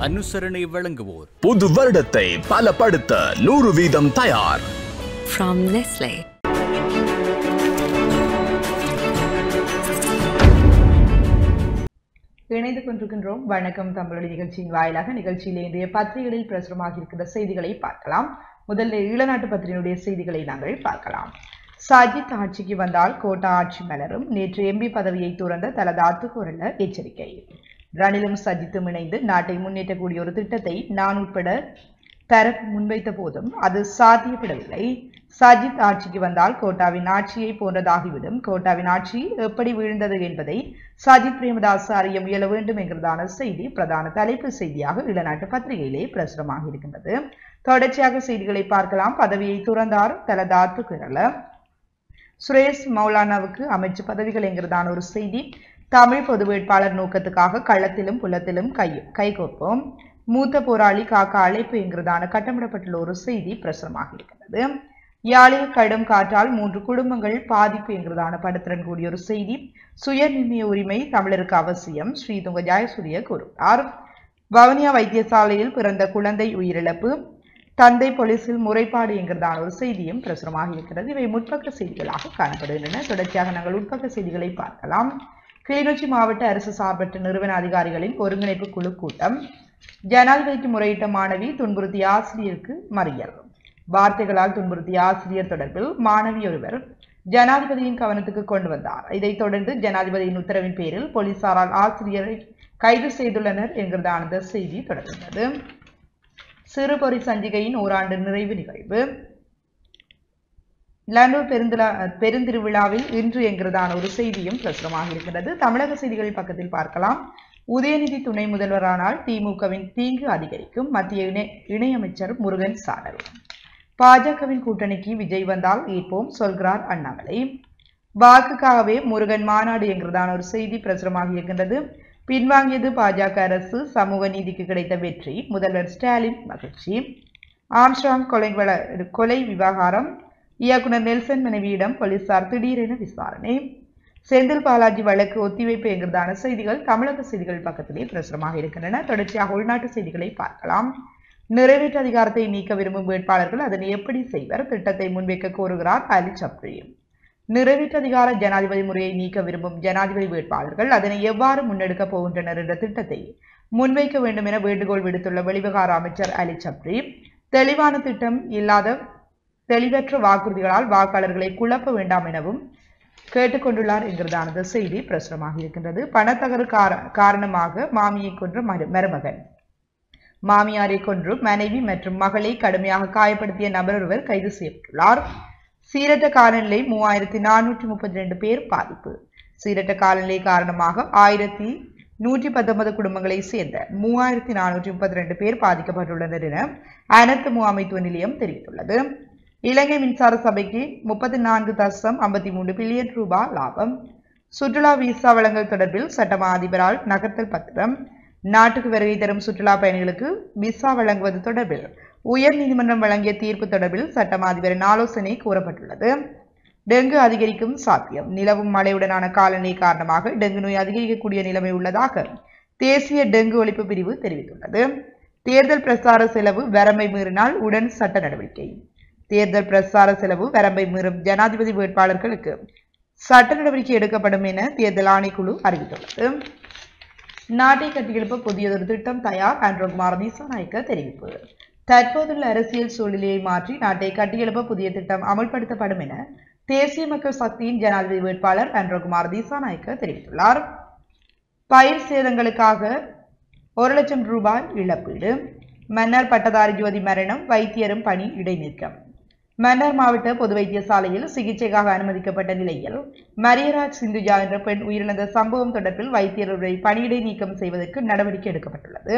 அனுசரணை வழங்குவோர் புது வருடத்தை பலப்படுத்த நூறு வீதம் தயார் from Nestle. இணைந்து கொண்டிருக்கின்றோம் வணக்கம் தமிழொலி நிகழ்ச்சியின் வாயிலாக நிகழ்ச்சியில் இன்றைய பத்திரிகைகளில் பிரசுரமாக இருக்கிற செய்திகளை பார்க்கலாம் முதல்ல ஈழநாட்டு பத்திரிகையுடைய செய்திகளை நாங்கள் பார்க்கலாம் சஜித் ஆட்சிக்கு வந்தால் கோட்டா ஆட்சி மலரும் நேற்று எம்பி பதவியை துறந்த தலது ஆத்துக்கூரல எச்சரிக்கை ரணிலும் சஜித்தும் இணைந்து நாட்டை முன்னேற்றக்கூடிய ஒரு திட்டத்தை நான் உட்பட தரப்பு முன்வைத்த போதும் அது சாத்தியப்படவில்லை சஜித் ஆட்சிக்கு வந்தால் கோட்டாவின் ஆட்சியை போன்றதாகிவிடும் கோட்டாவின் ஆட்சி எப்படி வீழ்ந்தது என்பதை சஜித் பிரேமதாஸ் அறிய முயல வேண்டும் என்கிறதான செய்தி பிரதான தலைப்பு செய்தியாக இளநாட்டு பத்திரிகையிலே பிரசுரமாக இருக்கின்றது தொடர்ச்சியாக செய்திகளை பார்க்கலாம் பதவியை துறந்தார் தலதாத்து குரல சுரேஷ் மௌலானாவுக்கு அமைச்சு பதவிகள் என்கிறதான ஒரு செய்தி தமிழ் பொது வேட்பாளர் நோக்கத்துக்காக களத்திலும் புலத்திலும் கை கைகோர்ப்போம் மூத்த போராளி காக்க அழைப்பு என்கிறதான கட்டமிடப்பட்டுள்ள ஒரு செய்தி பிரசுரமாக இருக்கிறது யாழில் கடும் காற்றால் மூன்று குடும்பங்கள் பாதிப்பு என்கிறதான படத்துடன் கூடிய ஒரு செய்தி சுய நிர்ணய உரிமை தமிழருக்கு அவசியம் ஸ்ரீதுங்க ஜெயசூரிய கூறுகிறார் வவுனியா வைத்தியசாலையில் பிறந்த குழந்தை உயிரிழப்பு தந்தை போலீசில் முறைப்பாடு என்கிறதான ஒரு செய்தியும் பிரசுரமாக இருக்கிறது இவை முற்பக்க செய்திகளாக காணப்படுகின்றன தொடர்ச்சியாக நாங்கள் உட்பக்க செய்திகளை பார்க்கலாம் கிளிநொச்சி மாவட்ட அரசு சார்பற்ற நிறுவன அதிகாரிகளின் ஒருங்கிணைப்பு குழு கூட்டம் ஜனாதிபதிக்கு முறையிட்ட மாணவி துன்புறுத்திய ஆசிரியருக்கு மறியல் வார்த்தைகளால் துன்புறுத்திய ஆசிரியர் தொடர்பில் மாணவி ஒருவர் ஜனாதிபதியின் கவனத்துக்கு கொண்டு வந்தார் இதைத் தொடர்ந்து ஜனாதிபதியின் உத்தரவின் பேரில் போலீசாரால் ஆசிரியரை கைது செய்துள்ளனர் என்கிறதான அந்த செய்தி தொடர்கிறது சிறுபொறி சஞ்சிகையின் ஓராண்டு நிறைவு நிகழ்வு லண்டூர் பெருந்திலா பெருந்திருவிழாவில் இன்று என்கிறதான ஒரு செய்தியும் பிரசுரமாக இருக்கிறது தமிழக செய்திகள் பக்கத்தில் பார்க்கலாம் உதயநிதி துணை முதல்வரானால் திமுகவின் தீங்கு அதிகரிக்கும் மத்திய இணை இணையமைச்சர் முருகன் சாடல் பாஜகவின் கூட்டணிக்கு விஜய் வந்தால் ஏற்போம் சொல்கிறார் அண்ணாமலை வாக்குக்காகவே முருகன் மாநாடு என்கிறதான ஒரு செய்தி பிரசுரமாக இருக்கின்றது பின்வாங்கியது பாஜக அரசு சமூக நீதிக்கு கிடைத்த வெற்றி முதல்வர் ஸ்டாலின் மகிழ்ச்சி ஆம்ஸ்ட்ராங் கொலை வழ- கொலை விவகாரம் இயக்குனர் நெல்சன் மனைவியிடம் போலீசார் திடீரென விசாரணை செந்தில் பாலாஜி வழக்கு ஒத்திவைப்பு என்கிறதான செய்திகள் தமிழக செய்திகள் பக்கத்திலே பிரசுரமாக இருக்கின்றன தொடர்ச்சியாக உள்நாட்டு செய்திகளை பார்க்கலாம் நிறைவேற்று அதிகாரத்தை நீக்க விரும்பும் வேட்பாளர்கள் அதனை எப்படி செய்வர் திட்டத்தை முன்வைக்க கோருகிறார் அலி சப்ரி நிறைவேற்று அதிகார ஜனாதிபதி முறையை நீக்க விரும்பும் ஜனாதிபதி வேட்பாளர்கள் அதனை எவ்வாறு முன்னெடுக்கப் போகின்றனர் என்ற திட்டத்தை முன்வைக்க வேண்டும் என வேண்டுகோள் விடுத்துள்ள வெளிவிகார அமைச்சர் அலி சப்ரி தெளிவான திட்டம் இல்லாத தெளிவற்ற வாக்குறுதிகளால் வாக்காளர்களை குழப்ப வேண்டாம் எனவும் கேட்டுக்கொண்டுள்ளார் என்கிறதானது செய்தி பிரசுரமாக இருக்கின்றது பணத்தகரு கார காரணமாக மாமியை கொன்ற மரு- மருமகன் மாமியாரை கொன்று மனைவி மற்றும் மகளை கடுமையாக காயப்படுத்திய நபர் ஒருவர் கைது செய்யப்பட்டுள்ளார் சீரற்ற காலநிலை மூவாயிரத்தி நானூற்றி முப்பத்தி ரெண்டு பேர் பாதிப்பு சீரற்ற காலநிலை காரணமாக ஆயிரத்தி நூற்றி பத்தொன்பது குடும்பங்களை சேர்ந்த மூவாயிரத்தி நானூற்றி முப்பத்தி ரெண்டு பேர் பாதிக்கப்பட்டுள்ளனர் என அனைத்து முகாமைத்துவ நிலையம் தெரிவித்துள்ளது இலங்கை மின்சார சபைக்கு முப்பத்தி நான்கு தசம் ஐம்பத்தி மூன்று பில்லியன் ரூபாய் லாபம் சுற்றுலா விசா வழங்கல் தொடர்பில் சட்டமா அதிபரால் நகர்த்தல் பத்திரம் நாட்டுக்கு வருகை தரும் சுற்றுலா பயணிகளுக்கு விசா வழங்குவது தொடர்பில் உயர் நீதிமன்றம் வழங்கிய தீர்ப்பு தொடர்பில் சட்டமா அதிபரின் ஆலோசனை கூறப்பட்டுள்ளது டெங்கு அதிகரிக்கும் சாத்தியம் நிலவும் மழையுடனான காலநிலை காரணமாக டெங்கு நோய் அதிகரிக்கக்கூடிய நிலைமை உள்ளதாக தேசிய டெங்கு ஒழிப்பு பிரிவு தெரிவித்துள்ளது தேர்தல் பிரசார செலவு வரம்பை மீறினால் உடன் சட்ட நடவடிக்கை தேர்தல் பிரசார செலவு வரம்பை மீறும் ஜனாதிபதி வேட்பாளர்களுக்கு சட்ட நடவடிக்கை எடுக்கப்படும் என தேர்தல் ஆணைக்குழு அறிவித்துள்ளது நாட்டை கட்டியெழுப்ப புதியதொரு திட்டம் தயார் ஆண்ட்ரோகுமார் திசாநாயக்க தெரிவிப்பு தற்போதுள்ள அரசியல் சூழ்நிலையை மாற்றி நாட்டை கட்டியெழுப்ப புதிய திட்டம் அமல்படுத்தப்படும் என தேசிய மக்கள் சக்தியின் ஜனாதிபதி வேட்பாளர் ஆண்ட்ரோகுமார் திசாநாயக்க தெரிவித்துள்ளார் பயிர் சேதங்களுக்காக ஒரு லட்சம் ரூபாய் இழப்பீடு மன்னர் பட்டதாரி ஜோதி மரணம் வைத்தியரும் பணி இடைநீக்கம் மன்னர் மாவட்ட பொது வைத்தியசாலையில் சிகிச்சைக்காக அனுமதிக்கப்பட்ட நிலையில் மரியராஜ் சிந்துஜா என்ற பெண் உயிரிழந்த சம்பவம் தொடர்பில் வைத்தியருடைய பணியிடை நீக்கம் செய்வதற்கு நடவடிக்கை எடுக்கப்பட்டுள்ளது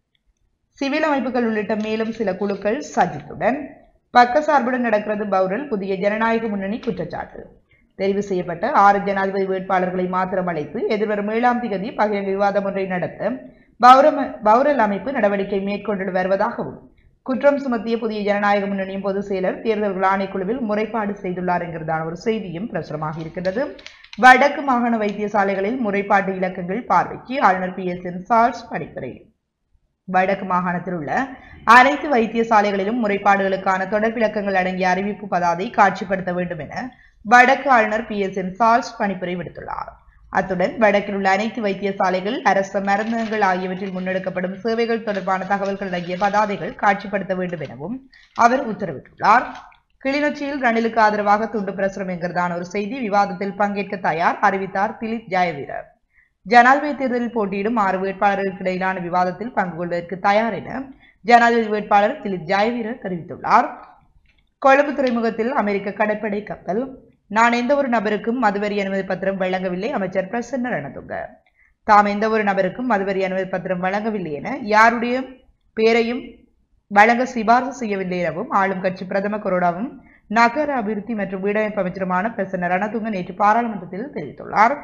சிவில் அமைப்புகள் உள்ளிட்ட மேலும் சில குழுக்கள் சஜித்துடன் பக்கசார்புடன் நடக்கிறது பௌரல் புதிய ஜனநாயக முன்னணி குற்றச்சாட்டு தெரிவு செய்யப்பட்ட ஆறு ஜனாதிபதி வேட்பாளர்களை மாத்திரம் அழைத்து எதிர்வரும் ஏழாம் திகதி பகிரங்க விவாதம் ஒன்றை நடத்த பௌரம பௌரல் அமைப்பு நடவடிக்கை மேற்கொண்டு வருவதாகவும் குற்றம் சுமத்திய புதிய ஜனநாயக முன்னணியின் பொதுச் செயலர் தேர்தல்கள் ஆணைக்குழுவில் முறைப்பாடு செய்துள்ளார் என்கிறதான ஒரு செய்தியும் பிரசுரமாக இருக்கின்றது வடக்கு மாகாண வைத்தியசாலைகளில் முறைப்பாட்டு இலக்கங்கள் பார்வைக்கு ஆளுநர் பி எஸ் என் சார்ஸ் பணித்துறை வடக்கு மாகாணத்தில் உள்ள அனைத்து வைத்தியசாலைகளிலும் முறைப்பாடுகளுக்கான தொடர்பிலக்கங்கள் அடங்கிய அறிவிப்பு பதாதை காட்சிப்படுத்த வேண்டும் என வடக்கு ஆளுநர் பி எஸ் என் சால்ஸ் பணிப்புரை விடுத்துள்ளார் அத்துடன் வடக்கில் உள்ள அனைத்து வைத்தியசாலைகள் அரச மருந்தகங்கள் ஆகியவற்றில் முன்னெடுக்கப்படும் சேவைகள் தொடர்பான தகவல்கள் அடங்கிய பதாதைகள் காட்சிப்படுத்த வேண்டும் எனவும் அவர் உத்தரவிட்டுள்ளார் கிளிநொச்சியில் ரணிலுக்கு ஆதரவாக துண்டு பிரசுரம் என்கிறதான ஒரு செய்தி விவாதத்தில் பங்கேற்க தயார் அறிவித்தார் திலீப் ஜெயவீரர் ஜனாதிபதி தேர்தலில் போட்டியிடும் ஆறு வேட்பாளர்களுக்கு இடையிலான விவாதத்தில் பங்கு கொள்வதற்கு தயார் என ஜனாதிபதி வேட்பாளர் திலீப் ஜெயவீரர் தெரிவித்துள்ளார் கொழும்பு துறைமுகத்தில் அமெரிக்க கடற்படை கப்பல் நான் எந்த ஒரு நபருக்கும் மதுவரி அனுமதி பத்திரம் வழங்கவில்லை அமைச்சர் பிரசன்ன ரணதுங்க தாம் எந்த ஒரு நபருக்கும் மதுவரி அனுமதி பத்திரம் வழங்கவில்லை என யாருடைய பெயரையும் வழங்க சிபார்சு செய்யவில்லை எனவும் ஆளும் கட்சி பிரதம கொரோடாவும் நகர அபிவிருத்தி மற்றும் வீடமைப்பு அமைச்சருமான பிரசன்ன ரணதுங்க நேற்று பாராளுமன்றத்தில் தெரிவித்துள்ளார்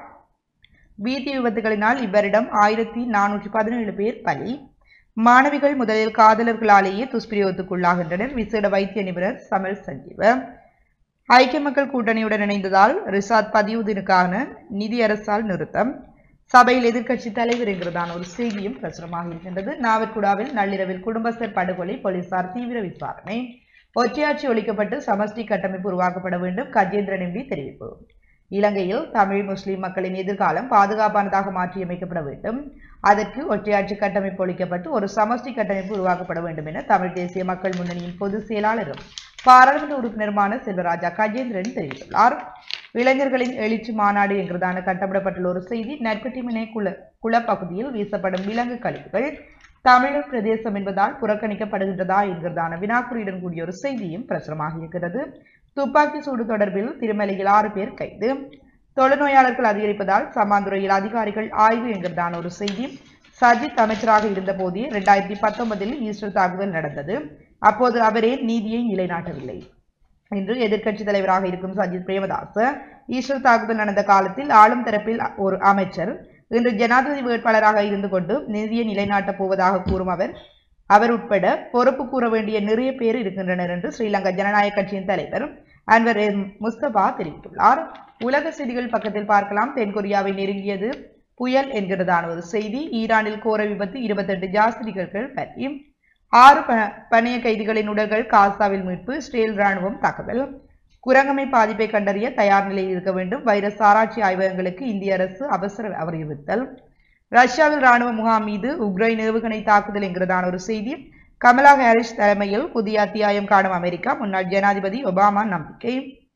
வீதி விபத்துகளினால் இவ்வரிடம் ஆயிரத்தி நானூற்றி பதினேழு பேர் பலி மாணவிகள் முதலில் காதலர்களாலேயே துஷ்பிரயோகத்துக்குள்ளாகின்றனர் விசேட வைத்திய நிபுணர் சமல் சஞ்சீவ ஐக்கிய மக்கள் கூட்டணியுடன் இணைந்ததால் ரிசாத் பதிவுதினுக்கான நிதி அரசால் நிறுத்தம் சபையில் எதிர்க்கட்சி தலைவர் என்கிறதான ஒரு செய்தியும் பிரசுரமாக இருக்கின்றது நாவற்குடாவில் நள்ளிரவில் குடும்பஸ்தர் படுகொலை போலீசார் தீவிர விசாரணை ஒற்றையாட்சி ஒழிக்கப்பட்டு சமஷ்டி கட்டமைப்பு உருவாக்கப்பட வேண்டும் கஜேந்திரன் எம்பி தெரிவிப்பு இலங்கையில் தமிழ் முஸ்லிம் மக்களின் எதிர்காலம் பாதுகாப்பானதாக மாற்றியமைக்கப்பட வேண்டும் அதற்கு ஒற்றையாட்சி கட்டமைப்பு ஒழிக்கப்பட்டு ஒரு சமஷ்டி கட்டமைப்பு உருவாக்கப்பட வேண்டும் என தமிழ் தேசிய மக்கள் முன்னணியின் பொதுச் செயலாளரும் பாராளுமன்ற உறுப்பினருமான செல்வராஜா கஜேந்திரன் தெரிவித்துள்ளார் இளைஞர்களின் எழுச்சி மாநாடு என்கிறதான கட்டப்படப்பட்டுள்ள ஒரு செய்தி நற்பட்டிமனை குள குளப்பகுதியில் வீசப்படும் விலங்கு கழிவுகள் தமிழர் பிரதேசம் என்பதால் புறக்கணிக்கப்படுகின்றதா என்கிறதான வினாக்குறியுடன் கூடிய ஒரு செய்தியும் பிரசுரமாக இருக்கிறது துப்பாக்கி சூடு தொடர்பில் திருமலையில் ஆறு பேர் கைது தொழுநோயாளர்கள் அதிகரிப்பதால் சமாந்துறையில் அதிகாரிகள் ஆய்வு என்கிறதான ஒரு செய்தி சஜித் அமைச்சராக இருந்த போதே இரண்டாயிரத்தி பத்தொன்பதில் ஈஸ்டர் தாக்குதல் நடந்தது அப்போது அவரே நீதியை நிலைநாட்டவில்லை இன்று எதிர்க்கட்சி தலைவராக இருக்கும் சஜித் பிரேமதாச ஈஸ்டர் தாக்குதல் நடந்த காலத்தில் ஆளும் தரப்பில் ஒரு அமைச்சர் இன்று ஜனாதிபதி வேட்பாளராக இருந்து கொண்டு நிதியை நிலைநாட்டப் போவதாக கூறும் அவர் அவர் உட்பட பொறுப்பு கூற வேண்டிய நிறைய பேர் இருக்கின்றனர் என்று ஸ்ரீலங்கா ஜனநாயக கட்சியின் தலைவர் அன்வர் எம் முஸ்தபா தெரிவித்துள்ளார் உலக செய்திகள் பக்கத்தில் பார்க்கலாம் தென்கொரியாவை நெருங்கியது புயல் என்கிறதான ஒரு செய்தி ஈரானில் கோர விபத்து இருபத்தெட்டு ஜாஸ்திரிகர்கள் பற்றி ஆறு ப பணைய கைதிகளின் உடல்கள் காசாவில் மீட்பு இஸ்ரேல் ராணுவம் தகவல் குரங்கமை பாதிப்பை கண்டறிய தயார் நிலையில் இருக்க வேண்டும் வைரஸ் ஆராய்ச்சி ஆய்வகங்களுக்கு இந்திய அரசு அவசர அறிவித்தல் ரஷ்யாவில் ராணுவ முகாம் மீது உக்ரைன் ஏவுகணை தாக்குதல் என்கிறதான ஒரு செய்தி கமலா ஹாரிஸ் தலைமையில் புதிய அத்தியாயம் காணும் அமெரிக்கா முன்னாள் ஜனாதிபதி ஒபாமா நம்பிக்கை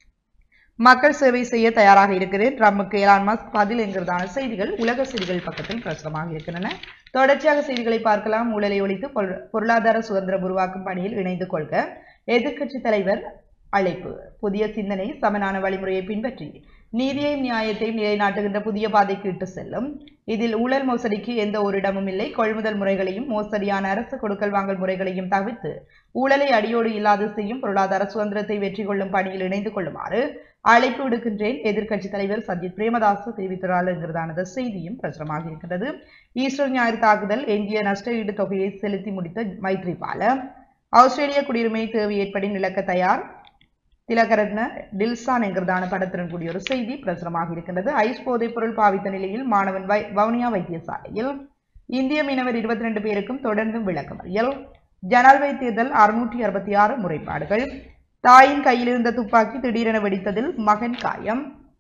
மக்கள் சேவை செய்ய தயாராக இருக்கிறேன் ட்ரம்புக்கு எலான் மஸ்க் பதில் என்கிறதான செய்திகள் உலக செய்திகள் பக்கத்தில் பிரசுரமாக இருக்கின்றன தொடர்ச்சியாக செய்திகளை பார்க்கலாம் ஊழலை ஒழித்து பொரு- பொருளாதார சுதந்திரம் உருவாக்கும் பணியில் இணைந்து கொள்க எதிர்க்கட்சி தலைவர் அழைப்பு புதிய சிந்தனை சமனான வழிமுறையை பின்பற்றி நீதியையும் நியாயத்தையும் நிலைநாட்டுகின்ற புதிய பாதைக்கு இட்டு செல்லும் இதில் ஊழல் மோசடிக்கு எந்த ஒரு இடமும் இல்லை கொள்முதல் முறைகளையும் மோசடியான அரசு கொடுக்கல் வாங்கல் முறைகளையும் தவிர்த்து ஊழலை அடியோடு இல்லாது செய்யும் பொருளாதார சுதந்திரத்தை வெற்றி கொள்ளும் பணியில் இணைந்து கொள்ளுமாறு அழைப்பு விடுக்கின்றேன் எதிர்க்கட்சி தலைவர் சஜித் பிரேமதாஸ் தெரிவித்துள்ளார் என்கிறதானது செய்தியும் பிரசுரமாக இருக்கிறது ஈஸ்டர் ஞாயிறு தாக்குதல் எஞ்சிய நஷ்ட ஈடு தொகையை செலுத்தி முடித்த மைத்ரிபால ஆஸ்திரேலிய குடியுரிமை தேவை ஏற்படின் இழக்க தயார் திலகரத்ன டில்சான் என்கிறதான படத்துடன் கூடிய ஒரு செய்தி பிரசுரமாக இருக்கின்றது ஐஸ் போதைப் பொருள் பாவித்த நிலையில் மாணவன் வை வவுனியா வைத்தியசாலையில் இந்திய மீனவர் இருபத்தி ரெண்டு பேருக்கும் தொடர்ந்தும் விளக்கமறியல் ஜனாதிபதி தேர்தல் அறுநூற்றி அறுபத்தி ஆறு முறைப்பாடுகள் தாயின் கையில் இருந்த துப்பாக்கி திடீரென வெடித்ததில் மகன் காயம்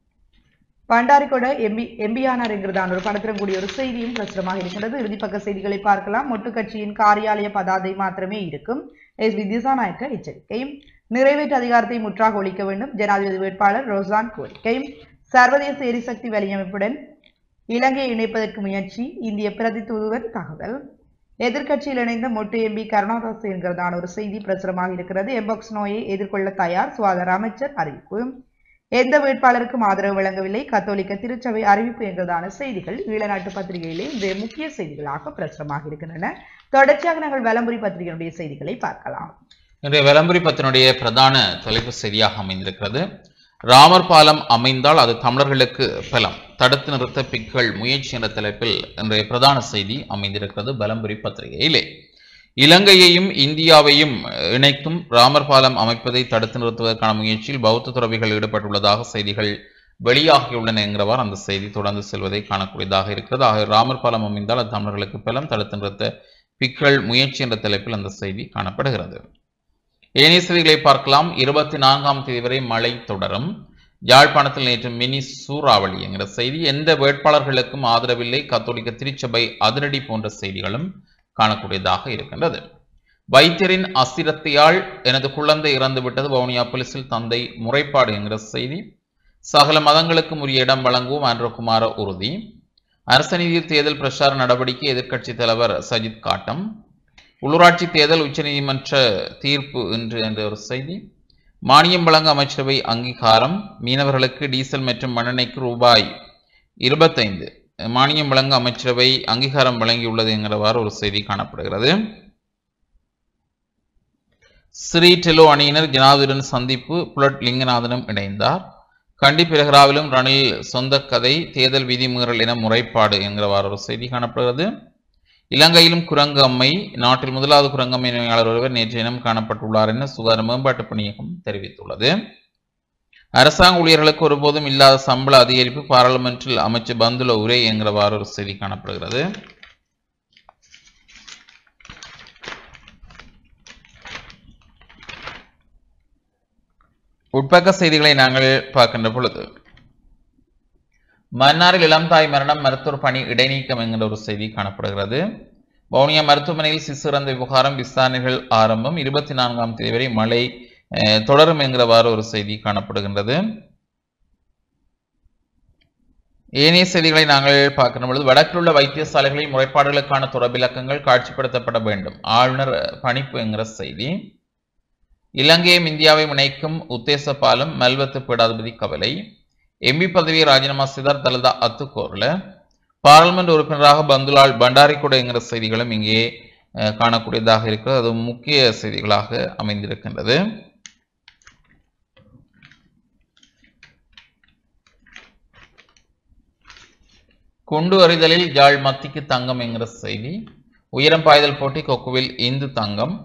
பண்டாரிக்கொட எம்பி எம்பியானார் என்கிறதான ஒரு படத்துடன் கூடிய ஒரு செய்தியும் பிரசுரமாக இருக்கின்றது இறுதிப்பக்க செய்திகளை பார்க்கலாம் மொட்டு கட்சியின் காரியாலய பதாதை மாத்திரமே இருக்கும் எஸ் வி திசாநாயக்க எச்சரிக்கை நிறைவேற்று அதிகாரத்தை முற்றாக ஒழிக்க வேண்டும் ஜனாதிபதி வேட்பாளர் ரோசான் கோரிக்கை சர்வதேச எரிசக்தி வலையமைப்புடன் இலங்கையை இணைப்பதற்கு முயற்சி இந்திய பிரதி தூதுவர் தகவல் எதிர்க்கட்சியில் இணைந்த மொட்டு எம்பி கருணாதாஸ் என்கிறதான ஒரு செய்தி பிரசுரமாக இருக்கிறது எம்பாக்ஸ் நோயை எதிர்கொள்ள தயார் சுகாதார அமைச்சர் அறிவிப்பு எந்த வேட்பாளருக்கும் ஆதரவு வழங்கவில்லை கத்தோலிக்க திருச்சபை அறிவிப்பு என்கிறதான செய்திகள் ஈழநாட்டு பத்திரிகையிலே இன்றைய முக்கிய செய்திகளாக பிரசுரமாக இருக்கின்றன தொடர்ச்சியாக நாங்கள் வலம்புரி பத்திரிகையினுடைய செய்திகளை பார்க்கலாம் இன்றைய விளம்பரி பத்தினுடைய பிரதான தலைப்பு செய்தியாக அமைந்திருக்கிறது ராமர் பாலம் அமைந்தால் அது தமிழர்களுக்கு பலம் தடுத்து நிறுத்த பிக்கள் முயற்சி என்ற தலைப்பில் இன்றைய பிரதான செய்தி அமைந்திருக்கிறது பலம்புரி பத்திரிகையிலே இலங்கையையும் இந்தியாவையும் இணைக்கும் ராமர் பாலம் அமைப்பதை தடுத்து நிறுத்துவதற்கான முயற்சியில் பௌத்த துறவிகள் ஈடுபட்டுள்ளதாக செய்திகள் வெளியாகியுள்ளன என்கிறவாறு அந்த செய்தி தொடர்ந்து செல்வதை காணக்கூடியதாக இருக்கிறது ஆக ராமர் பாலம் அமைந்தால் அது தமிழர்களுக்கு பலம் தடுத்து நிறுத்த பிக்கள் முயற்சி என்ற தலைப்பில் அந்த செய்தி காணப்படுகிறது ஏனைய செய்திகளை பார்க்கலாம் இருபத்தி நான்காம் தேதி வரை மழை தொடரும் யாழ்ப்பாணத்தில் நேற்று மினி சூறாவளி என்கிற செய்தி எந்த வேட்பாளர்களுக்கும் ஆதரவில்லை கத்தோலிக்க திருச்சபை அதிரடி போன்ற செய்திகளும் காணக்கூடியதாக இருக்கின்றது வைத்தியரின் அசிரத்தையால் எனது குழந்தை இறந்து விட்டது வவுனியா போலீசில் தந்தை முறைப்பாடு என்கிற செய்தி சகல மதங்களுக்கும் உரிய இடம் வழங்குவோம் ஆண்ட்ரோகுமார உறுதி அரச நிதி தேர்தல் பிரச்சார நடவடிக்கை எதிர்க்கட்சி தலைவர் சஜித் காட்டம் உள்ளூராட்சி தேர்தல் உச்சநீதிமன்ற தீர்ப்பு இன்று என்ற ஒரு செய்தி மானியம் வழங்க அமைச்சரவை அங்கீகாரம் மீனவர்களுக்கு டீசல் மற்றும் மண்ணெண்ணெய்க்கு ரூபாய் இருபத்தைந்து மானியம் வழங்க அமைச்சரவை அங்கீகாரம் வழங்கியுள்ளது என்கிறவாறு ஒரு செய்தி காணப்படுகிறது ஸ்ரீ டெலோ அணியினர் ஜனாதிபதியுடன் சந்திப்பு புலட் லிங்கநாதனும் இணைந்தார் கண்டி பிரகராவிலும் ரணில் சொந்த கதை தேர்தல் விதிமீறல் என முறைப்பாடு என்கிறவாறு ஒரு செய்தி காணப்படுகிறது இலங்கையிலும் குரங்கு அம்மை நாட்டில் முதலாவது குரங்கம்மை நோயாளர் ஒருவர் நேற்று இனம் காணப்பட்டுள்ளார் என சுகாதார மேம்பாட்டு பணியகம் தெரிவித்துள்ளது அரசாங்க ஊழியர்களுக்கு ஒருபோதும் இல்லாத சம்பள அதிகரிப்பு பாராளுமன்றில் அமைச்சர் பந்துல உரை என்கிறவாறு ஒரு செய்தி காணப்படுகிறது உட்பக்க செய்திகளை நாங்கள் பார்க்கின்ற பொழுது மன்னாரில் இளம் தாய் மரணம் மருத்துவர் பணி இடைநீக்கம் என்கிற ஒரு செய்தி காணப்படுகிறது வவுனியா மருத்துவமனையில் சிசு இறந்த விவகாரம் விசாரணைகள் ஆரம்பம் இருபத்தி நான்காம் தேதி வரை மழை அஹ், தொடரும் என்கிறவாறு ஒரு செய்தி காணப்படுகின்றது ஏனைய செய்திகளை நாங்கள் பார்க்கின்ற பொழுது வடக்கில் உள்ள வைத்தியசாலைகளில் முறைப்பாடுகளுக்கான தொடர்பிலக்கங்கள் காட்சிப்படுத்தப்பட வேண்டும் ஆளுநர் பணிப்பு என்கிற செய்தி இலங்கையும் இந்தியாவை இணைக்கும் உத்தேச பாலம் மல்வத்து பீடாதிபதி கவலை எம்பி பதவியை ராஜினாமா செய்தார் தலதா அத்துக்கோர்ல பாராளுமன்ற உறுப்பினராக பந்துலால் பண்டாரிக்குட என்கிற செய்திகளும் இங்கே அஹ், காணக்கூடியதாக இருக்கிறது அது முக்கிய செய்திகளாக அமைந்திருக்கின்றது குண்டு அறிதலில் யாழ் மத்திக்கு தங்கம் என்கிற செய்தி உயரம் பாய்தல் போட்டி கொக்குவில் இந்து தங்கம்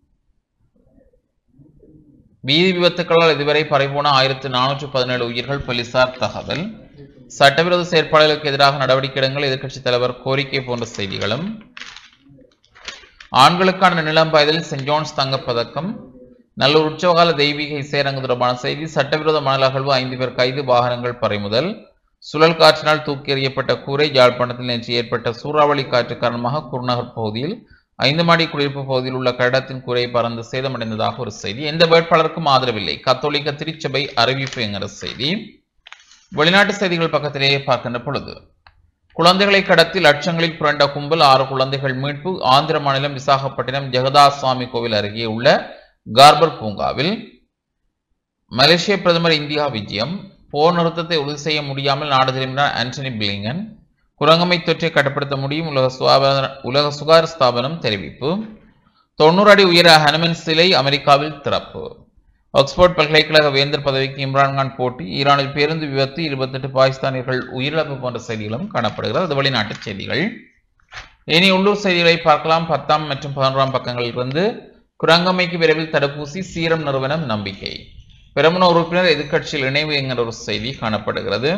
வீதி விபத்துக்களால் இதுவரை பறிபோன ஆயிரத்து நானூற்று பதினேழு உயிர்கள் போலீசார் தகவல் சட்டவிரோத செயற்பாடுகளுக்கு எதிராக நடவடிக்கை எடுங்கள் எதிர்க்கட்சித் தலைவர் கோரிக்கை போன்ற செய்திகளும் ஆண்களுக்கான நிலம் பாய்தலில் சென்ட் ஜான்ஸ் தங்கப்பதக்கம் நல்லூர் உற்சவகால தெய்வீக இசையரங்கு தொடர்பான செய்தி சட்டவிரோத மணல் அகழ்வு ஐந்து பேர் கைது வாகனங்கள் பறிமுதல் சுழல் காற்றினால் தூக்கி எறியப்பட்ட கூரை யாழ்ப்பாணத்தில் நேற்று ஏற்பட்ட சூறாவளி காற்று காரணமாக குருநகர் பகுதியில் ஐந்து மாடி குடியிருப்பு பகுதியில் உள்ள கட்டடத்தின் கூரை பறந்து சேதமடைந்ததாக ஒரு செய்தி எந்த வேட்பாளருக்கும் ஆதரவில்லை கத்தோலிக்க திருச்சபை அறிவிப்பு என்கிற செய்தி வெளிநாட்டு செய்திகள் பக்கத்திலேயே பார்க்கின்ற பொழுது குழந்தைகளை கடத்தி லட்சங்களில் புரண்ட கும்பல் ஆறு குழந்தைகள் மீட்பு ஆந்திர மாநிலம் விசாகப்பட்டினம் ஜெகதாசுவாமி கோவில் அருகே உள்ள கார்பர் பூங்காவில் மலேசிய பிரதமர் இந்தியா விஜயம் போர் நிறுத்தத்தை உறுதி செய்ய முடியாமல் நாடு திரும்பினார் ஆண்டனி பிளிங்கன் குரங்கமை தொற்றை கட்டுப்படுத்த முடியும் உலக சுகாதார உலக சுகாதார ஸ்தாபனம் தெரிவிப்பு தொண்ணூறு அடி உயர ஹனுமன் சிலை அமெரிக்காவில் திறப்பு ஆக்ஸ்போர்ட் பல்கலைக்கழக வேந்தர் பதவிக்கு இம்ரான்கான் போட்டி ஈரானில் பேருந்து விபத்து இருபத்தெட்டு பாகிஸ்தானியர்கள் உயிரிழப்பு போன்ற செய்திகளும் காணப்படுகிறது அது வெளிநாட்டு செய்திகள் இனி உள்ளூர் செய்திகளை பார்க்கலாம் பத்தாம் மற்றும் பதினொன்றாம் பக்கங்களில் இருந்து குரங்கம்மைக்கு விரைவில் தடுப்பூசி சீரம் நிறுவனம் நம்பிக்கை பெருமன உறுப்பினர் எதிர்க்கட்சியில் இணைவு என்கிற ஒரு செய்தி காணப்படுகிறது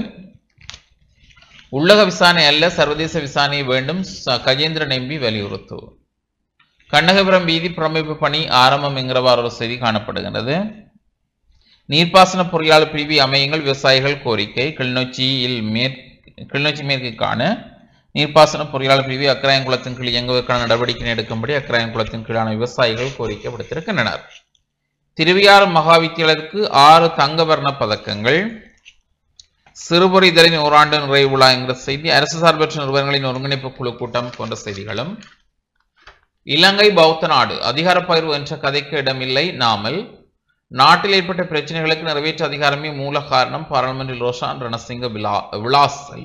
உள்ளக விசாரணை அல்ல சர்வதேச விசாரணை வேண்டும் ச- கஜேந்திரன் எம்பி வலியுறுத்து கண்ணகபுரம் வீதி புறமைப்பு பணி ஆரம்பம் என்கிறவாறு ஒரு செய்தி காணப்படுகிறது நீர்ப்பாசன பொறியாளர் பிரிவி அமையுங்கள் விவசாயிகள் கோரிக்கை கிளிநொச்சியில் மேற் கிளிநொச்சி மேற்குக்கான நீர்ப்பாசன பொறியாளர் பிரிவு அக்கராயங்குளத்தின் கீழ் இயங்குவதற்கான நடவடிக்கை எடுக்கும்படி அக்கராயங்குளத்தின் கீழான விவசாயிகள் கோரிக்கை விடுத்திருக்கின்றனர் திருவியாறு மகாவித்தியாலயத்துக்கு ஆறு தங்கவர்ண பதக்கங்கள் சிறுபொறி இதழின் ஓராண்டு நிறைவு விழா என்கிற செய்தி அரசு சார்பற்ற நிறுவனங்களின் ஒருங்கிணைப்பு குழு கூட்டம் போன்ற செய்திகளும் இலங்கை பௌத்த நாடு அதிகார பகிர்வு என்ற கதைக்கு இடமில்லை நாமல் நாட்டில் ஏற்பட்ட பிரச்சனைகளுக்கு நிறைவேற்ற அதிகாரமே மூல காரணம் பாராளுமன்றில் ரோஷான் ரணசிங்க விலா விலாசல்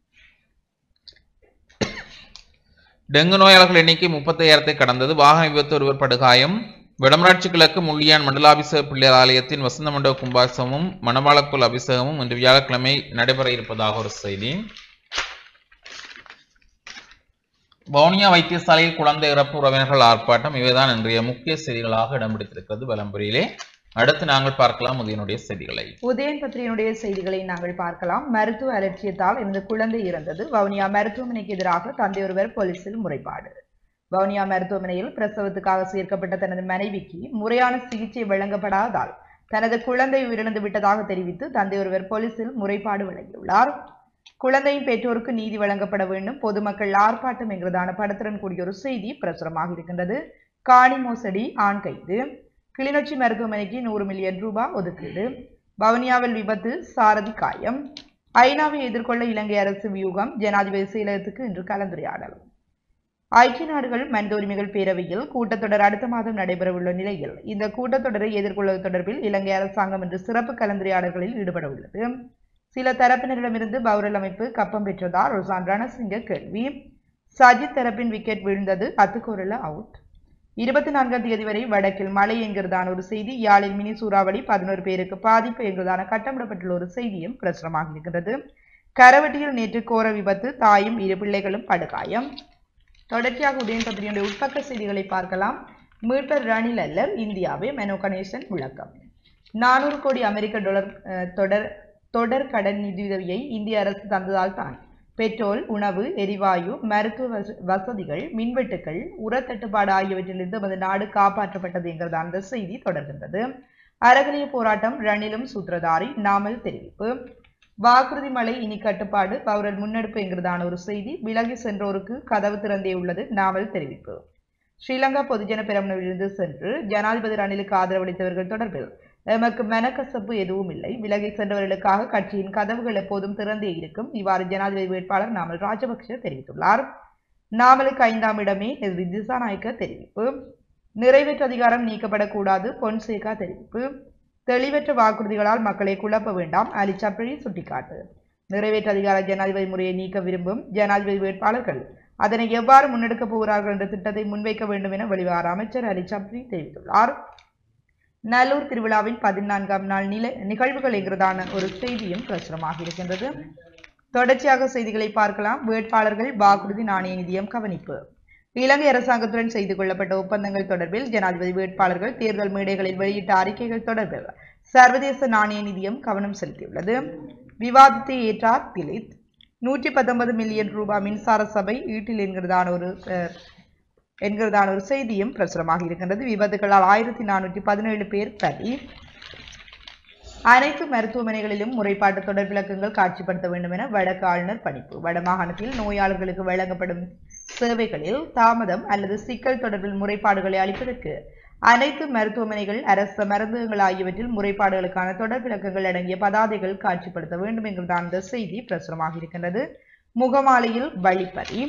டெங்கு நோயாளர்கள் எண்ணிக்கை முப்பத்தையாயிரத்தை கடந்தது வாகன விபத்து ஒருவர் படுகாயம் வடமராட்சி கிழக்கு முள்ளியான் மண்டலாபிஷேக பிள்ளையார் ஆலயத்தின் வசந்த மண்டப கும்பாசமும் மணவாளக்குள் அபிஷேகமும் இன்று வியாழக்கிழமை நடைபெற இருப்பதாக ஒரு செய்தி வவுனியா வைத்தியசாலையில் குழந்தை இறப்பு உறவினர்கள் ஆர்ப்பாட்டம் இவைதான் இன்றைய முக்கிய செய்திகளாக இடம் பிடித்திருக்கிறது வலம்புரியிலே அடுத்து நாங்கள் பார்க்கலாம் உதயனுடைய செய்திகளை உதயன் பத்திரிகையினுடைய செய்திகளை நாங்கள் பார்க்கலாம் மருத்துவ அலட்சியத்தால் எனது குழந்தை இறந்தது வவுனியா மருத்துவமனைக்கு எதிராக தந்தை ஒருவர் போலீசில் முறைப்பாடு வவுனியா மருத்துவமனையில் பிரசவத்துக்காக சேர்க்கப்பட்ட தனது மனைவிக்கு முறையான சிகிச்சை வழங்கப்படாததால் தனது குழந்தை உயிரிழந்து விட்டதாக தெரிவித்து தந்தை ஒருவர் போலீசில் முறைப்பாடு வழங்கியுள்ளார் குழந்தையின் பெற்றோருக்கு நீதி வழங்கப்பட வேண்டும் பொதுமக்கள் ஆர்ப்பாட்டம் என்கிறதான படத்துடன் கூடிய ஒரு செய்தி பிரசுரமாக இருக்கின்றது காணி மோசடி ஆண் கைது கிளிநொச்சி மருத்துவமனைக்கு நூறு மில்லியன் ரூபாய் ஒதுக்கீடு வவுனியாவில் விபத்து சாரதி காயம் ஐநாவை எதிர்கொள்ள இலங்கை அரசு வியூகம் ஜனாதிபதி செயலகத்துக்கு இன்று கலந்துரையாடல் ஐக்கிய நாடுகள் மனித உரிமைகள் பேரவையில் கூட்டத்தொடர் அடுத்த மாதம் நடைபெறவுள்ள நிலையில் இந்த கூட்டத்தொடரை எதிர்கொள்வது தொடர்பில் இலங்கை அரசாங்கம் இன்று சிறப்பு கலந்துரையாடல்களில் ஈடுபட உள்ளது சில தரப்பினரிடமிருந்து பௌரல் அமைப்பு கப்பம் பெற்றதால் ருசான் ரணசிங்க கேள்வி சஜித் தரப்பின் விக்கெட் வீழ்ந்தது அத்துக்கோரல அவுட் இருபத்தி நான்காம் தேதி வரை வடக்கில் மழை என்கிறதான ஒரு செய்தி யாழில் மினி சூறாவளி பதினோரு பேருக்கு பாதிப்பு என்கிறதான கட்டமிடப்பட்டுள்ள ஒரு செய்தியும் பிரசுரமாக இருக்கிறது கரவட்டியில் நேற்று கோர விபத்து தாயும் இரு பிள்ளைகளும் படுகாயம் தொடர்ச்சியாக உதயன் பத்திரிகையுடைய உட்பக்க செய்திகளை பார்க்கலாம் மீட்டர் ரணில் அல்லர் இந்தியாவே மெனோ கணேசன் விளக்கம் நானூறு கோடி அமெரிக்க டாலர் அஹ், தொடர் தொடர் கடன் நிதியுதவியை இந்திய அரசு தந்ததால் தான் பெட்ரோல் உணவு எரிவாயு மருத்துவ வச- வசதிகள் மின்வெட்டுகள் உரத்தட்டுப்பாடு ஆகியவற்றிலிருந்து நமது நாடு காப்பாற்றப்பட்டது என்கிறது அந்த செய்தி தொடர்கின்றது அறகலிய போராட்டம் ரணிலும் சூத்திரதாரி நாமல் தெரிவிப்பு வாக்குறுதி மலை இனி கட்டுப்பாடு பௌரல் முன்னெடுப்பு என்கிறதான ஒரு செய்தி விலகி சென்றோருக்கு கதவு திறந்தே உள்ளது நாமல் தெரிவிப்பு ஸ்ரீலங்கா பொதுஜன பெரமுனவிலிருந்து சென்று ஜனாதிபதி ரணிலுக்கு ஆதரவளித்தவர்கள் தொடர்பில் எமக்கு மனக்கசப்பு எதுவும் இல்லை விலகி சென்றவர்களுக்காக கட்சியின் கதவுகள் எப்போதும் திறந்தே இருக்கும் இவ்வாறு ஜனாதிபதி வேட்பாளர் நாமல் ராஜபக்ஷ தெரிவித்துள்ளார் நாமலுக்கு ஐந்தாம் இடமே எஸ் திசாநாயக்க தெரிவிப்பு நிறைவேற்று அதிகாரம் நீக்கப்படக்கூடாது பொன்சேகா தெரிவிப்பு தெளிவற்ற வாக்குறுதிகளால் மக்களை குழப்ப வேண்டாம் அலி சப்ரி சுட்டிக்காட்டு நிறைவேற்று அதிகார ஜனாதிபதி முறையை நீக்க விரும்பும் ஜனாதிபதி வேட்பாளர்கள் அதனை எவ்வாறு முன்னெடுக்கப் போகிறார்கள் என்ற திட்டத்தை முன்வைக்க வேண்டும் என வெளிவார அமைச்சர் அலி சப்ரி தெரிவித்துள்ளார் நல்லூர் திருவிழாவின் பதினான்காம் நாள் நில நிகழ்வுகள் என்கிறதான ஒரு செய்தியும் பிரசுரமாக இருக்கின்றது தொடர்ச்சியாக செய்திகளை பார்க்கலாம் வேட்பாளர்கள் வாக்குறுதி நாணய நிதியம் கவனிப்பு இலங்கை அரசாங்கத்துடன் செய்து கொள்ளப்பட்ட ஒப்பந்தங்கள் தொடர்பில் ஜனாதிபதி வேட்பாளர்கள் தேர்தல் மேடைகளில் வெளியிட்ட அறிக்கைகள் தொடர்பில் சர்வதேச நாணய நிதியம் கவனம் செலுத்தியுள்ளது விவாதத்தை ஏற்றார் திலித் நூற்றி பத்தொன்பது மில்லியன் ரூபாய் மின்சார சபை ஈட்டில் என்கிறதான ஒரு அஹ், என்கிறதான ஒரு செய்தியும் பிரசுரமாக இருக்கின்றது விபத்துகளால் ஆயிரத்தி நானூற்றி பதினேழு பேர் பலி அனைத்து மருத்துவமனைகளிலும் முறைப்பாட்டு தொடர் விளக்கங்கள் காட்சிப்படுத்த வேண்டும் என வடக்கு ஆளுநர் பணிப்பு வடமாகாணத்தில் நோயாளர்களுக்கு வழங்கப்படும் சேவைகளில் தாமதம் அல்லது சிக்கல் தொடர்பில் முறைப்பாடுகளை அளிப்பதற்கு அனைத்து மருத்துவமனைகள் அரச மருந்தகங்கள் ஆகியவற்றில் முறைப்பாடுகளுக்கான தொடர் விளக்கங்கள் அடங்கிய பதாதைகள் காட்சிப்படுத்த வேண்டும் என்கிறதான அந்த செய்தி பிரசுரமாக இருக்கின்றது முகமாலையில் வழிப்பறி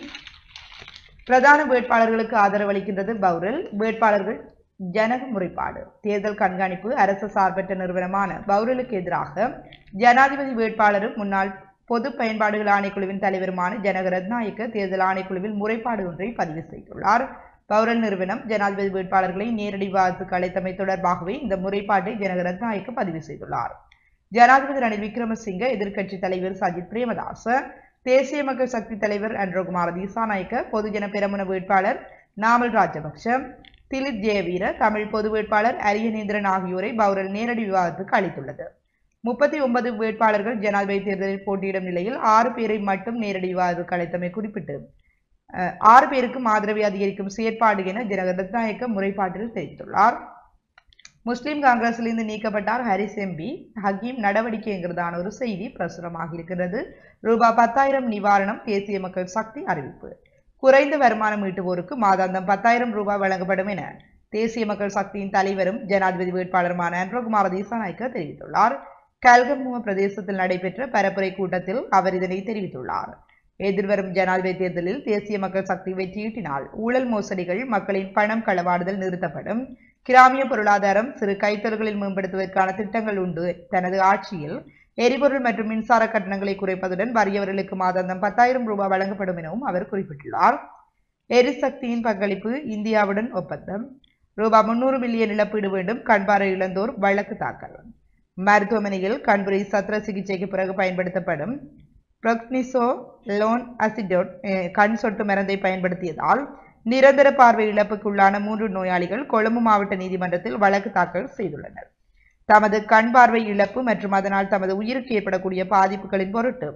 பிரதான வேட்பாளர்களுக்கு ஆதரவு அளிக்கின்றது பௌரல் வேட்பாளர்கள் ஜனக முறைப்பாடு தேர்தல் கண்காணிப்பு அரசு சார்பற்ற நிறுவனமான பௌரலுக்கு எதிராக ஜனாதிபதி வேட்பாளரும் முன்னாள் பொது பயன்பாடுகள் ஆணைக்குழுவின் தலைவருமான ஜனக ரத்நாயக்க தேர்தல் ஆணைக்குழுவில் முறைப்பாடு ஒன்றை பதிவு செய்துள்ளார் பௌரல் நிறுவனம் ஜனாதிபதி வேட்பாளர்களை நேரடி விவாதத்துக்கு அழைத்தமை தொடர்பாகவே இந்த முறைப்பாட்டை ஜனக ரத்நாயக்க பதிவு செய்துள்ளார் ஜனாதிபதி ரணில் விக்ரமசிங்க எதிர்க்கட்சி தலைவர் சஜித் பிரேமதாச தேசிய மக்கள் சக்தி தலைவர் அன்ரோகுமார திசாநாயக்க பொதுஜன பெரமுன வேட்பாளர் நாமல் ராஜபக்ஷ திலித் ஜெயவீர தமிழ் பொது வேட்பாளர் அரியநேந்திரன் ஆகியோரை பௌரல் நேரடி விவாதத்துக்கு அளித்துள்ளது முப்பத்தி ஒன்பது வேட்பாளர்கள் ஜனாதிபதி தேர்தலில் போட்டியிடும் நிலையில் ஆறு பேரை மட்டும் நேரடி விவாதத்துக்கு அழைத்தமை குறிப்பிட்டு அஹ், ஆறு பேருக்கும் ஆதரவை அதிகரிக்கும் செயற்பாடு என ஜனக ரத்நாயக்க முறைப்பாட்டில் தெரிவித்துள்ளார் முஸ்லிம் காங்கிரஸிலிருந்து நீக்கப்பட்டார் ஹரிஸ் எம்பி ஹக்கீம் நடவடிக்கை என்கிறதான ஒரு செய்தி பிரசுரமாக இருக்கிறது ரூபாய் பத்தாயிரம் நிவாரணம் தேசிய மக்கள் சக்தி அறிவிப்பு குறைந்த வருமானம் ஈட்டுவோருக்கு மாதாந்தம் பத்தாயிரம் ரூபாய் வழங்கப்படும் என தேசிய மக்கள் சக்தியின் தலைவரும் ஜனாதிபதி வேட்பாளருமான அன்ரோகுமார திசாநாயக்க தெரிவித்துள்ளார் கல்கமுவ பிரதேசத்தில் நடைபெற்ற பரப்புரை கூட்டத்தில் அவர் இதனை தெரிவித்துள்ளார் எதிர்வரும் ஜனாதிபதி தேர்தலில் தேசிய மக்கள் சக்தி வெற்றியீட்டினால் ஊழல் மோசடிகள் மக்களின் பணம் களவாடுதல் நிறுத்தப்படும் கிராமிய பொருளாதாரம் சிறு கைத்தொழில்களில் மேம்படுத்துவதற்கான திட்டங்கள் உண்டு தனது ஆட்சியில் எரிபொருள் மற்றும் மின்சார கட்டணங்களை குறைப்பதுடன் வறியவர்களுக்கு மாதாந்தம் பத்தாயிரம் ரூபாய் வழங்கப்படும் எனவும் அவர் குறிப்பிட்டுள்ளார் எரிசக்தியின் பங்களிப்பு இந்தியாவுடன் ஒப்பந்தம் ரூபாய் முன்னூறு மில்லியன் இழப்பீடு வேண்டும் கண்பார்வை இழந்தோர் வழக்கு தாக்கல் மருத்துவமனையில் கண்புரை சத்திர சிகிச்சைக்கு பிறகு பயன்படுத்தப்படும் ப்ரொக்னிசோ லோன் அசிடோட் அஹ், கண் சொட்டு மருந்தை பயன்படுத்தியதால் நிரந்தர பார்வை இழப்புக்குள்ளான மூன்று நோயாளிகள் கொழும்பு மாவட்ட நீதிமன்றத்தில் வழக்கு தாக்கல் செய்துள்ளனர் தமது கண் பார்வை இழப்பு மற்றும் அதனால் தமது உயிருக்கு ஏற்படக்கூடிய பாதிப்புகளின் பொருட்டு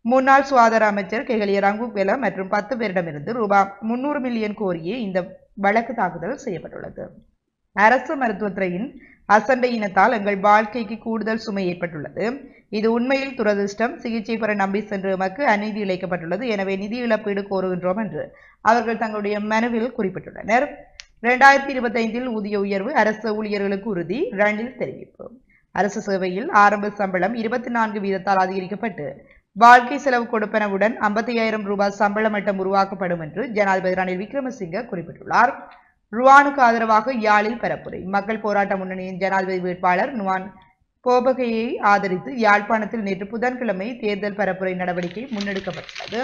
முன்னாள் சுகாதார அமைச்சர் கெகலிய ரங்குவெல மற்றும் பத்து பேரிடமிருந்து ரூபாய் முன்னூறு மில்லியன் கோரியே இந்த வழக்கு தாக்குதல் செய்யப்பட்டுள்ளது அரசு மருத்துவத்துறையின் அசண்டை இனத்தால் எங்கள் வாழ்க்கைக்கு கூடுதல் சுமை ஏற்பட்டுள்ளது இது உண்மையில் துரதிர்ஷ்டம் சிகிச்சை பெற நம்பி சென்ற எமக்கு அநீதி இழைக்கப்பட்டுள்ளது எனவே நிதி இழப்பீடு கோருகின்றோம் என்று அவர்கள் தங்களுடைய மனுவில் குறிப்பிட்டுள்ளனர் இரண்டாயிரத்தி இருபத்தைந்தில் ஊதிய உயர்வு அரசு ஊழியர்களுக்கு உறுதி ரணில் தெரிவிப்பு அரசு சேவையில் ஆரம்ப சம்பளம் இருபத்தி நான்கு வீதத்தால் அதிகரிக்கப்பட்டு வாழ்க்கை செலவு கொடுப்பனவுடன் ஐம்பத்தி ஐயாயிரம் ரூபாய் சம்பள மட்டம் உருவாக்கப்படும் என்று ஜனாதிபதி ரணில் விக்ரமசிங்க குறிப்பிட்டுள்ளார் ருவானுக்கு ஆதரவாக யாழில் பரப்புரை மக்கள் போராட்ட முன்னணியின் ஜனாதிபதி வேட்பாளர் நுவான் போபகையை ஆதரித்து யாழ்ப்பாணத்தில் நேற்று புதன்கிழமை தேர்தல் பரப்புரை நடவடிக்கை முன்னெடுக்கப்பட்டுள்ளது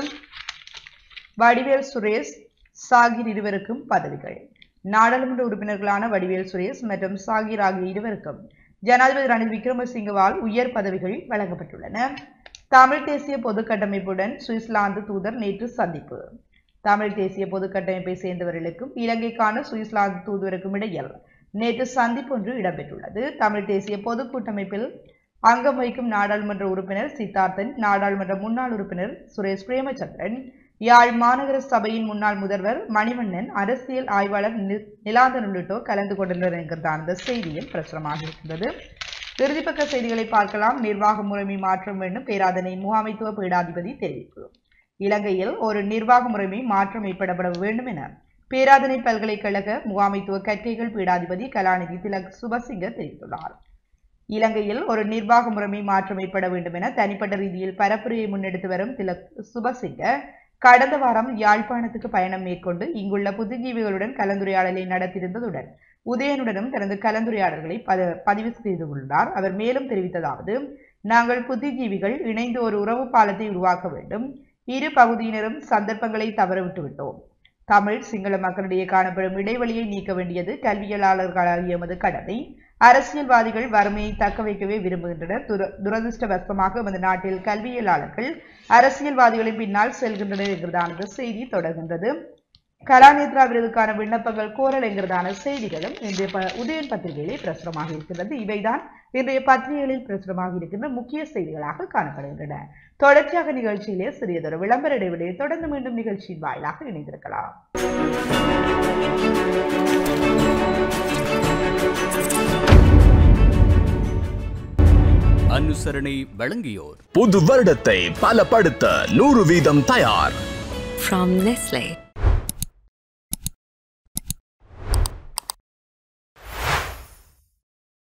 வடிவேல் சுரேஷ் சாகிர் இருவருக்கும் பதவிகள் நாடாளுமன்ற உறுப்பினர்களான வடிவேல் சுரேஷ் மற்றும் சாகிர் ஆகிய இருவருக்கும் ஜனாதிபதி ரணில் விக்ரமசிங்கவால் உயர் பதவிகள் வழங்கப்பட்டுள்ளன தமிழ் தேசிய பொது கட்டமைப்புடன் சுவிட்சர்லாந்து தூதர் நேற்று சந்திப்பு தமிழ் தேசிய பொது கட்டமைப்பை சேர்ந்தவர்களுக்கும் இலங்கைக்கான சுவிட்சர்லாந்து தூதுவருக்கும் இடையில் நேற்று சந்திப்பு ஒன்று இடம்பெற்றுள்ளது தமிழ் தேசிய பொது கூட்டமைப்பில் அங்கம் வகிக்கும் நாடாளுமன்ற உறுப்பினர் சித்தார்த்தன் நாடாளுமன்ற முன்னாள் உறுப்பினர் சுரேஷ் பிரேமச்சந்திரன் யாழ் மாநகர சபையின் முன்னாள் முதல்வர் மணிவண்ணன் அரசியல் ஆய்வாளர் நி- நிலாந்தன் உள்ளிட்டோர் கலந்து கொண்டனர் என்கிறதான இந்த செய்தியில் பிரசுரமாக இருக்கின்றது இறுதிப்பக்க செய்திகளை பார்க்கலாம் நிர்வாக முறைமை மாற்றம் வேண்டும் பேராதனை முகாமைத்துவ பீடாதிபதி தெரிவிப்பு இலங்கையில் ஒரு நிர்வாக முறைமை மாற்றம் ஏற்படப்பட வேண்டும் என பேராதனை பல்கலைக்கழக முகாமைத்துவ கற்கைகள் பீடாதிபதி கலாநிதி திலக் சுபசிங்க தெரிவித்துள்ளார் இலங்கையில் ஒரு நிர்வாக முறைமை மாற்றம் ஏற்பட வேண்டும் என தனிப்பட்ட ரீதியில் பரப்புரையை முன்னெடுத்து வரும் திலக் சுபசிங்க கடந்த வாரம் யாழ்ப்பாணத்துக்கு பயணம் மேற்கொண்டு இங்குள்ள புத்திஜீவிகளுடன் கலந்துரையாடலை நடத்தியிருந்ததுடன் உதயனுடனும் தனது கலந்துரையாடல்களை பத- பதிவு செய்துள்ளார் அவர் மேலும் தெரிவித்ததாவது நாங்கள் புத்திஜீவிகள் இணைந்து ஒரு உறவு பாலத்தை உருவாக்க வேண்டும் இரு பகுதியினரும் சந்தர்ப்பங்களை தவறவிட்டு விட்டோம் தமிழ் சிங்கள மக்களிடையே காணப்படும் இடைவெளியை நீக்க வேண்டியது கல்வியலாளர்களாகிய எமது கடமை அரசியல்வாதிகள் வறுமையை தக்க வைக்கவே விரும்புகின்றனர் துர துரதிருஷ்டவசமாக எமது நாட்டில் கல்வியலாளர்கள் அரசியல்வாதிகளின் பின்னால் செல்கின்றனர் என்கிறதான இந்த செய்தி தொடர்கின்றது கலாநேத்ரா விருதுக்கான விண்ணப்பங்கள் கோரல் என்கிறதான செய்திகளும் இன்றைய ப- உதயன் பத்திரிகையிலே பிரசுரமாக இருக்கின்றது இவைதான் இன்றைய பத்திரிகைகளில் பிரசுரமாக இருக்கின்ற முக்கிய செய்திகளாக காணப்படுகின்றன தொடர்ச்சியாக நிகழ்ச்சியிலே சிறியதொரு விளம்பர இடைவெளியை தொடர்ந்து மீண்டும் நிகழ்ச்சியின் வாயிலாக இணைந்திருக்கலாம் அனுசரணை வழங்கியோர் புது வருடத்தை பலப்படுத்த நூறு வீதம் தயார் From Nestle.